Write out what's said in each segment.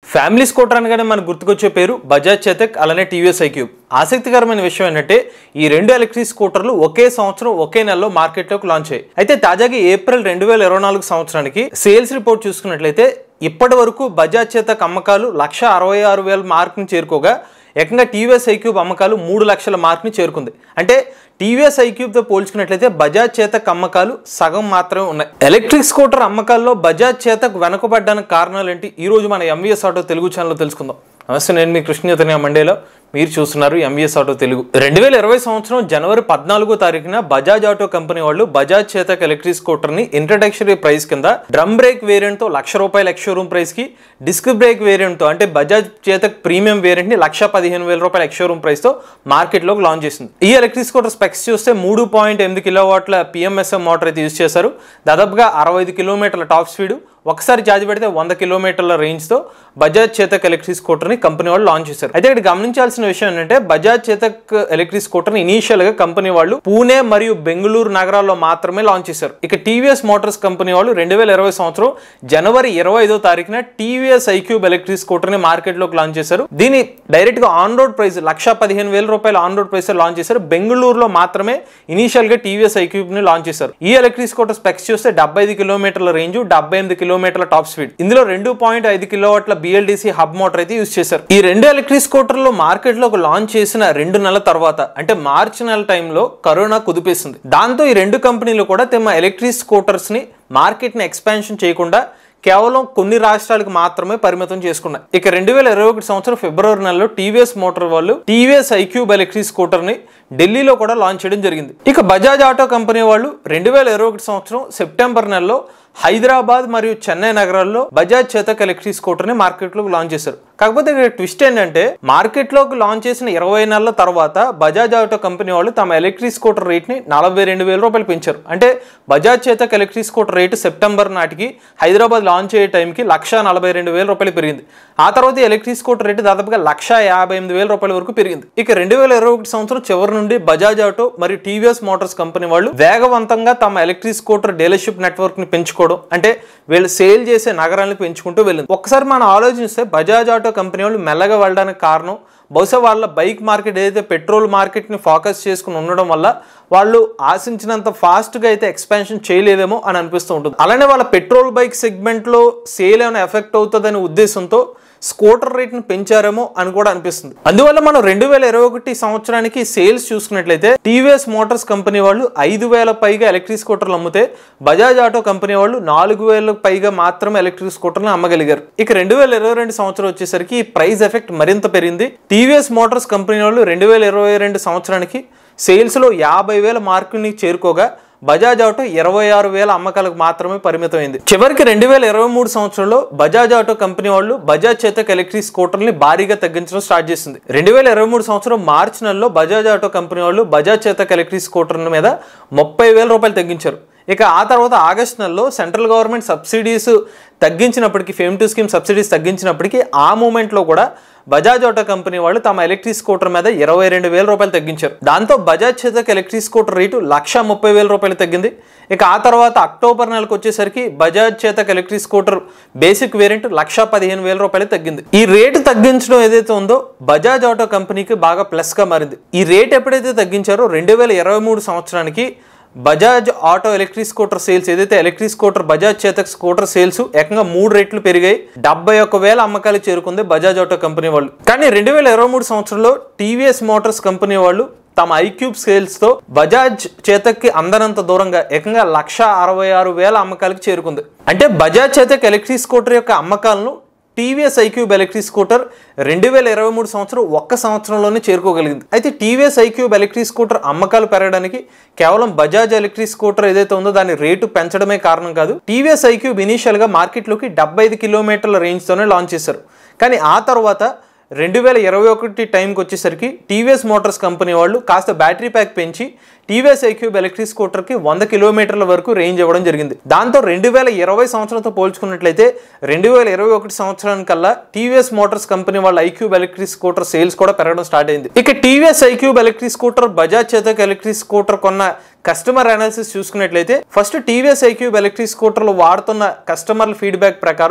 family scooter అనగానే మనకు గుర్తుకొచ్చే పేరు బజాజ్ చేతక్ అలానే టీవీఎస్ ఐక్యూబ్ ఆసక్తికరమైన విషయం ఏంటంటే ఈ రెండు ఎలక్ట్రిక్ స్కూటర్లు ఒకే సంవత్సరం ఒకే నెలలో మార్కెట్లోకి లాంచ్ అయ్యాయి అయితే తాజాగా ఏప్రిల్ రెండు వేల ఇరవై నాలుగు సంవత్సరానికి సేల్స్ రిపోర్ట్ చూసుకున్నట్లయితే ఇప్పటి వరకు బజాజ్ చేతక్ అమ్మకాలు లక్ష అరవై ఆరు వేల మార్క్ని చేరుకోగా ఏకంగా టీవీఎస్ ఐక్యూబ్ అమ్మకాలు మూడు లక్షల మార్క్ని చేరుకుంది అంటే టీవీఎస్ ఐక్యూబ్తో పోల్చుకున్నట్లయితే బజాజ్ చేతక్ అమ్మకాలు సగం మాత్రమే ఉన్నాయి ఎలక్ట్రిక్ స్కూటర్ అమ్మకాల్లో బజాజ్ చేతక్ వెనకబడ్డానికి కారణాలు ఏంటి ఈ రోజు మన ఎంవీఎస్ ఆటో తెలుగు ఛానల్లో తెలుసుకుందాం నమస్తే నేను మీ కృష్ణ చైతన్య మండేలో మీరు చూస్తున్నారు ఎంవీఎస్ ఆటో తెలుగు రెండు వేల ఇరవై సంవత్సరం జనవరి పద్నాలుగో తారీఖున బజాజ్ ఆటో కంపెనీ వాళ్ళు బజాజ్ చేతక్ ఎలక్ట్రిక్ స్కూటర్ ని ఇంట్రడక్షరీ ప్రైస్ కింద డ్రమ్ బ్రేక్ వేరియంట్ తో లక్ష రూపాయల ఎక్స్ షోరూమ్ ప్రైస్ కి డిస్క్ బ్రేక్ వేరియంట్ తో అంటే బజాజ్ చేతక్ ప్రీమియం వేరియంట్ ని లక్ష పదిహేను వేల రూపాయల ఎక్స్ షోరూమ్ ప్రైస్ తో మార్కెట్ లోకి లాంచ్ చేసింది ఈ ఎలక్ట్రిక్ స్కూటర్ స్పెక్స్ చూస్తే మూడు పాయింట్ ఎనిమిది కిలో వాట్ల పిఎంఎస్ఎం మోటార్ అయితే యూస్ చేశారు దాదాపుగా అరవై ఐదు కిలోమీటర్ల టాప్ స్పీడ్ ఒకసారి ఛార్జ్ పెడితే వంద కిలోమీటర్ల రేంజ్ తో బజాజ్ చేతక్ ఎలక్ట్రిక్ స్కూటర్ ని కంపెనీ వాళ్ళు లాంచ్ చేశారు అయితే ఇక్కడ గమనించాల్సిన విషయం ఏంటంటే బజాజ్ చేతక్ ఎలక్ట్రిక్ స్కూటర్ ని ఇనీషియల్ గా కంపెనీ వాళ్ళు పూణే మరియు బెంగళూరు నగరాల్లో మాత్రమే లాంచ్ చేశారు ఇక టీవీఎస్ మోటార్స్ కంపెనీ వాళ్ళు రెండు వేల ఇరవై సంవత్సరం జనవరి ఇరవై ఐదో తారీఖున టీవీఎస్ ఐక్యూబ్ ఎలక్ట్రిక్ స్కూటర్ ని మార్కెట్ లోకి లాంచ్ చేశారు దీని డైరెక్ట్ గా ఆన్ రోడ్ ప్రైస్ లక్ష పదిహేను వేల రూపాయల ఆన్ రోడ్ ప్రైస్ లాంచ్ చేశారు బెంగళూరులో మాత్రమే ఇనీషియల్ గా టీవీఎస్ ఐక్యూబ్ ని లాంచ్ చేశారు ఈ ఎలక్ట్రిక్ స్కూటర్ స్పెక్స్ చూస్తే డెబ్బై ఐదు కిలోమీటర్ల రేంజ్ డెబ్బై ఎనిమిది కిలోమీటర్ల టాప్ స్పీడ్ ఇందులో రెండు పాయింట్ ఐదు కిలోవాట్ల బిఎల్డిసి హబ్ మోటార్ అయితే యూస్ చేశారు ఈ రెండు ఎలక్ట్రిక్ స్కూటర్లు మార్కెట్ లో లాంచ్ చేసిన రెండు నెలల తర్వాత అంటే మార్చి నెల టైంలో కరోనా కుదిపేసింది దాంతో ఈ రెండు కంపెనీలు కూడా తమ ఎలక్ట్రిక్ స్కూటర్స్ ని మార్కెట్ ని ఎక్స్పాన్షన్ చేయకుండా కేవలం కొన్ని రాష్ట్రాలకు మాత్రమే పరిమితం చేసుకున్నాయి ఇక రెండు వేల ఇరవై ఒకటి సంవత్సరం ఫిబ్రవరి నెలలో టీవీఎస్ మోటార్ వాళ్ళు టీవీఎస్ ఐక్యూబ్ ఎలక్ట్రిక్ స్కూటర్ ని ఢిల్లీలో కూడా లాంచ్ చేయడం జరిగింది ఇక బజాజ్ ఆటో కంపెనీ వాళ్ళు రెండు వేల ఇరవై ఒకటి సంవత్సరం సెప్టెంబర్ నెలలో హైదరాబాద్ మరియు చెన్నై నగరాల్లో బజాజ్ చేతక్ ఎలక్ట్రిక్ స్కూటర్ ని మార్కెట్ లోకి లాంచ్ చేశారు కాకపోతే ఇక్కడ ట్విస్ట్ ఏంటంటే మార్కెట్ లోకి లాంచ్ చేసిన ఇరవై నెలల తర్వాత బజాజ్ ఆటో కంపెనీ వాళ్ళు తమ ఎలక్ట్రిక్ స్కూటర్ రేట్ ని నలభై రెండు వేల రూపాయలు పెంచారు అంటే Bajaj Chetak electric scooter rate September నాటికి హైదరాబాద్ లాంచ్ అయ్యే టైంకి లక్ష నలభై రెండు వేల రూపాయలు పెరిగింది ఆ తర్వాత ఈ ఎలక్ట్రిక్ స్కూటర్ రేటు దాదాపుగా లక్ష యాభై ఎనిమిది వేల రూపాయల వరకు పెరిగింది ఇక రెండు వేల ఇరవై ఒకటి సంవత్సరం చివరి నుండి బజాజ్ ఆటో మరియు టీవీఎస్ మోటార్స్ కంపెనీ వాళ్ళు వేగవంతంగా తమ ఎలక్ట్రిక్ స్కూటర్ డీలర్షిప్ నెట్వర్క్ ని పెంచుకోవడం అంటే వీళ్ళు సేల్ చేసే నగరాలను పెంచుకుంటూ వెళ్ళింది ఒకసారి మనం ఆలోచిస్తే బజాజ్ ఆటో కంపెనీ వాళ్ళు మెల్లగా వెళ్ళడానికి కారణం బహుశా వాళ్ళ బైక్ మార్కెట్ ఏదైతే పెట్రోల్ మార్కెట్ని ఫోకస్ చేసుకుని ఉండడం వల్ల వాళ్ళు ఆశించినంత ఫాస్ట్గా అయితే ఎక్స్పాన్షన్ చేయలేదేమో అని అనిపిస్తూ ఉంటుంది అలానే వాళ్ళ పెట్రోల్ బైక్ సెగ్మెంట్లో సేల్ ఏమైనా ఎఫెక్ట్ అవుతుందనే ఉద్దేశంతో స్కూటర్ రేట్ని పెంచారేమో అని కూడా అనిపిస్తుంది అందువల్ల మనం రెండు వేల ఇరవై ఒకటి సంవత్సరానికి సేల్స్ చూసుకున్నట్లయితే టీవీఎస్ మోటార్స్ కంపెనీ వాళ్ళు ఐదు వేల పైగా ఎలక్ట్రిక్ స్కూటర్లు అమ్మితే బజాజ్ ఆటో కంపెనీ వాళ్ళు నాలుగు వేల పైగా మాత్రమే ఎలక్ట్రిక్ స్కూటర్లు అమ్మగలిగారు ఇక రెండు వేల ఇరవై రెండు సంవత్సరం వచ్చేసరికి ఈ ప్రైస్ ఎఫెక్ట్ మరింత పెరిగింది టీవీఎస్ మోటార్స్ కంపెనీ వాళ్ళు రెండు వేల ఇరవై రెండు సంవత్సరానికి సేల్స్లో యాభై వేల మార్కుని చేరుకోగా బజాజ్ ఆటో ఇరవై ఆరు వేల అమ్మకాలకు మాత్రమే పరిమితమైంది చివరికి రెండు వేల ఇరవై మూడు సంవత్సరంలో బజాజ్ ఆటో కంపెనీ వాళ్ళు బజాజ్ చేతక్ ఎలక్ట్రిక్ స్కూటర్ని భారీగా తగ్గించడం స్టార్ట్ చేసింది రెండు వేల ఇరవై మూడు సంవత్సరం మార్చి నెలలో బజాజ్ ఆటో కంపెనీ వాళ్ళు బజాజ్ చేతక్ ఎలక్ట్రిక్ స్కూటర్ మీద ముప్పై వేల రూపాయలు తగ్గించారు ఇక ఆ తర్వాత ఆగస్ట్ నెలలో సెంట్రల్ గవర్నమెంట్ సబ్సిడీస్ తగ్గించినప్పటికీ ఫేమ్ టు స్కీమ్ సబ్సిడీస్ తగ్గించినప్పటికీ ఆ మూమెంట్లో కూడా బజాజ్ ఆటో కంపెనీ వాళ్ళు తమ ఎలక్ట్రిక్ స్కూటర్ మీద ఇరవై రెండు వేల రూపాయలు తగ్గించారు దాంతో Bajaj Chetak electric scooter rate లక్ష ముప్పై వేల రూపాయలు తగ్గింది ఇక ఆ తర్వాత అక్టోబర్ నెలకు వచ్చేసరికి Bajaj Chetak electric scooter basic variant లక్ష పదిహేను వేల రూపాయలు తగ్గింది ఈ రేటు తగ్గించడం ఏదైతే ఉందో బజాజ్ ఆటో కంపెనీకి బాగా ప్లస్గా మారింది ఈ రేట్ ఎప్పుడైతే తగ్గించారో రెండు వేల ఇరవై మూడు సంవత్సరానికి Bajaj auto electric scooter sales ఏదైతే electric scooter Bajaj Chetak scooter sales ఏకంగా మూడు రేట్లు పెరిగాయి డెబ్బై ఒక్క వేల అమ్మకాలు చేరుకుంది బజాజ్ ఆటో కంపెనీ వాళ్ళు కానీ రెండు వేల ఇరవై మూడు సంవత్సరంలో టీవీఎస్ మోటార్స్ కంపెనీ వాళ్ళు తమ ఐక్యూబ్ సేల్స్ తో బజాజ్ చేతక్కి అందనంత దూరంగా ఏకంగా లక్ష అరవై ఆరు వేల అమ్మకాలకు చేరుకుంది అంటే బజాజ్ చేతక్ ఎలక్ట్రిక్ స్కూటర్ యొక్క అమ్మకాలను టీవీఎస్ ఐక్యూబ్ ఎలక్ట్రిక్ స్కూటర్ రెండు వేల ఇరవై మూడు సంవత్సరం ఒక్క సంవత్సరంలోనే చేరుకోగలిగింది అయితే టీవీఎస్ ఐక్యూబ్ ఎలక్ట్రిక్ స్కూటర్ అమ్మకాలు పెరగడానికి కేవలం బజాజ్ ఎలక్ట్రిక్ స్కూటర్ ఏదైతే ఉందో దాని రేటు పెంచడమే కారణం కాదు టీవీఎస్ ఐక్యూబ్ ఇనీషియల్ గా మార్కెట్లోకి డెబ్బై ఐదు కిలోమీటర్ల రేంజ్తోనే లాంచ్ చేశారు కానీ ఆ తర్వాత రెండు వేల ఇరవై ఒకటి టైంకి వచ్చేసరికి టీవీఎస్ మోటార్స్ కంపెనీ వాళ్ళు కాస్త బ్యాటరీ ప్యాక్ పెంచి టీవీఎస్ ఐక్యూబ్ ఎలక్ట్రిక్ స్కూటర్కి వంద కిలోమీటర్ల వరకు రేంజ్ ఇవ్వడం జరిగింది దాంతో రెండు వేల ఇరవై సంవత్సరంతో పోల్చుకున్నట్లయితే రెండు వేల ఇరవై ఒకటి సంవత్సరానికల్లా టీవీఎస్ మోటార్స్ కంపెనీ వాళ్ళ ఐక్యూబ్ ఎలక్ట్రిక్ స్కూటర్ సేల్స్ కూడా పెరగడం స్టార్ట్ అయింది ఇక TVS iQube electric scooter Bajaj Chetak electric scooter కొన్న కస్టమర్ అనాలిసిస్ చూసుకున్నట్లయితే ఫస్ట్ టీవీఎస్ ఐక్యూబ్ ఎలక్ట్రిక్ స్కూటర్లు వాడుతున్న కస్టమర్ల ఫీడ్బ్యాక్ ప్రకారం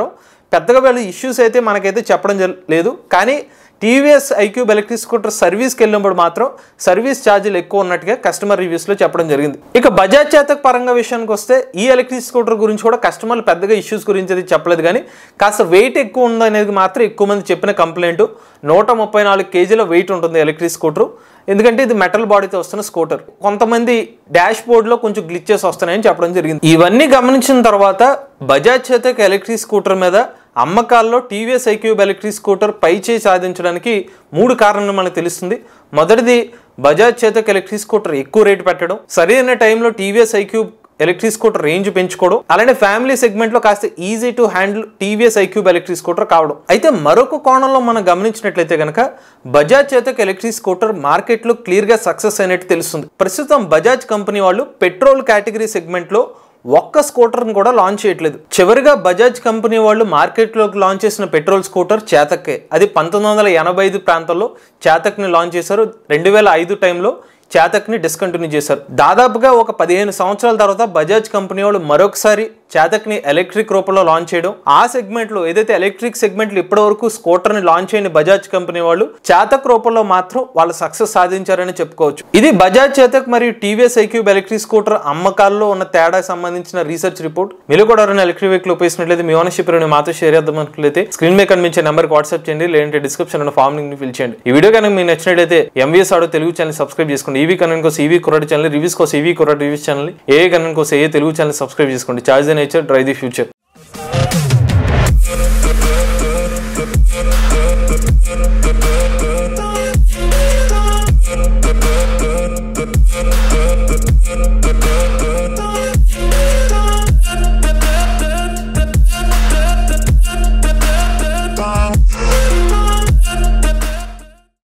పెద్దగా వీళ్ళు ఇష్యూస్ అయితే మనకైతే చెప్పడం జర- లేదు కానీ టీవీఎస్ ఐక్యూబ్ ఎలక్ట్రిక్ స్కూటర్ సర్వీస్కి వెళ్ళినప్పుడు మాత్రం సర్వీస్ ఛార్జీలు ఎక్కువ ఉన్నట్టుగా కస్టమర్ రివ్యూస్లో చెప్పడం జరిగింది ఇక బజాజ్ చేతక్ పరంగా విషయానికి వస్తే ఈ ఎలక్ట్రిక్ స్కూటర్ గురించి కూడా కస్టమర్లు పెద్దగా ఇష్యూస్ గురించి అయితే చెప్పలేదు కానీ కాస్త వెయిట్ ఎక్కువ ఉందనేది మాత్రం ఎక్కువ మంది చెప్పిన కంప్లైంట్ నూట ముప్పై నాలుగు కేజీల వెయిట్ ఉంటుంది ఎలక్ట్రిక్ స్కూటర్ ఎందుకంటే ఇది మెటల్ బాడీతో వస్తున్న స్కూటర్ కొంతమంది డాష్ బోర్డ్లో కొంచెం గ్లిచెస్ వస్తున్నాయని చెప్పడం జరిగింది ఇవన్నీ గమనించిన తర్వాత బజాజ్ చేతక్ ఎలక్ట్రిక్ స్కూటర్ మీద అమ్మకాల్లో టీవీఎస్ ఐక్యూబ్ ఎలక్ట్రిక్ స్కూటర్ పై చేయి సాధించడానికి మూడు కారణాలు మనకు తెలుస్తుంది మొదటిది బజాజ్ చేతక్ ఎలక్ట్రిక్ స్కూటర్ ఎక్కువ రేటు పెట్టడం సరైన టైంలో TVS iQube electric scooter range పెంచుకోవడం అలానే ఫ్యామిలీ సెగ్మెంట్ లో కాస్త easy to handle TVS iQube electric scooter కావడం అయితే మరొక కోణంలో మనం గమనించినట్లయితే కనుక Bajaj Chetak electric scooter market లో క్లియర్ గా సక్సెస్ అయినట్టు తెలుస్తుంది ప్రస్తుతం బజాజ్ కంపెనీ వాళ్ళు పెట్రోల్ కేటగిరీ సెగ్మెంట్ లో ఒక్క స్కూటర్ని కూడా లాంచ్ చేయట్లేదు చివరిగా బజాజ్ కంపెనీ వాళ్ళు మార్కెట్లోకి లాంచ్ చేసిన పెట్రోల్ స్కూటర్ చేతక్కే అది పంతొమ్మిది వందల ఎనభై ఐదు ప్రాంతంలో చేతక్ని లాంచ్ చేశారు రెండు వేల ఐదు టైంలో చేతక్ని డిస్కంటిన్యూ చేశారు దాదాపుగా ఒక పదిహేను సంవత్సరాల తర్వాత బజాజ్ కంపెనీ వాళ్ళు మరొకసారి చేతక్ని ఎలక్ట్రిక్ రూపంలో లాంచ్ చేయడం ఆ సెగ్మెంట్లో ఏదైతే ఎలక్ట్రిక్ సెగ్మెంట్లో ఇప్పటివరకు స్కూటర్ని లాంచ్ చేయని బజాజ్ కంపెనీ వాళ్ళు చేతక్ రూపంలో మాత్రం వాళ్ళు సక్సెస్ సాధించారని చెప్పుకోవచ్చు ఇది బజాజ్ చేతక్ మరియు టీవీఎస్ ఐక్యూబ్ ఎలక్ట్రిక్ స్కూటర్ అమ్మకాల్లో ఉన్న తేడా సంబంధించిన రీసెర్చ్ రిపోర్ట్ మీరు కూడా ఎవరైనా ఎలక్ట్రిక్ వెహికల్ ఉపయోగించినట్లయితే మీ ఓనర్షిప్ రేణు మాతో షేర్ చేద్దాం అనుకున్నట్లయితే స్క్రీన్ మీద కనిపించే నెంబర్కి వాట్సాప్ చేయండి లేదంటే డిస్క్రిప్షన్ ఉన్న ఫామ్ లింక్ ఫిల్ చేయండి ఈ వీడియో కనుక మీకు నచ్చినట్లయితే MVS auto Telugu channel subscribe చేసుకోండి ఈవీ కనెంట్ కోసం ఈవీ కుర్రాడి ఛానల్ రివ్యూస్ కోసం ఈవీ కుర్రాడి రివ్యూస్ ఛానల్ ఏ కనెంట్ కోసం ఏ తెలుగు ఛానల్ సబ్స్క్రైబ్ చేసుకోండి charge the nature drive the future